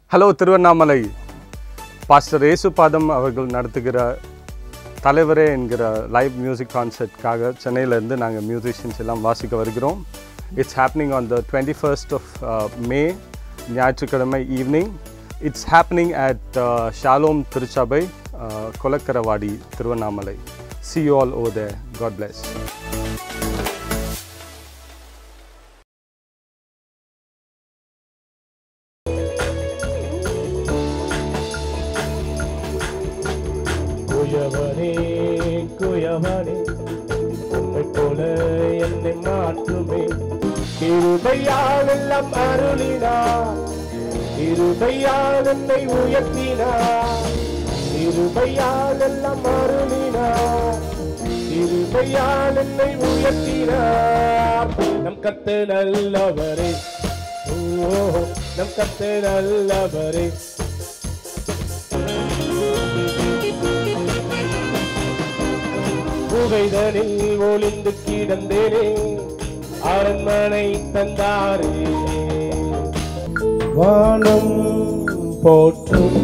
hello Tiruvannamalai pastor ஏசுபாதம் அவர்கள் நடத்துகிற தலைவரே என்கிற லைவ் மியூசிக் கான்சர்ட்காக சென்னையிலேருந்து நாங்கள் மியூசிஷியன்ஸ் எல்லாம் வாசிக்க வருகிறோம் it's happening on the twenty first of May ஞாயிற்றுக்கிழமை evening it's happening at Shalom திருச்சபை uh, Kolakkaravadi Tiruvannamalai see you all oh the God bless குயவனே குயவனே உன்னை போல என்னை மாற்றுமே கிருபையால் எல்லாம் அருளினார் கிருபையால் என்னை உயர்த்தினார் கிருபையால் எல்லாம் அருளினார் கிருபையால் என்னை உயர்த்தினார் நம் கத்து நல்லவரே ஓ நம் கத்து நல்லவரே புகைதனில் ஒளிந்து கிடந்தேனே அரண்மனை தந்தாரே வானம் போற்றும்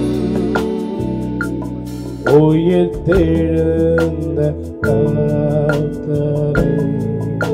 உயிர் தெழுந்த கர்த்தரே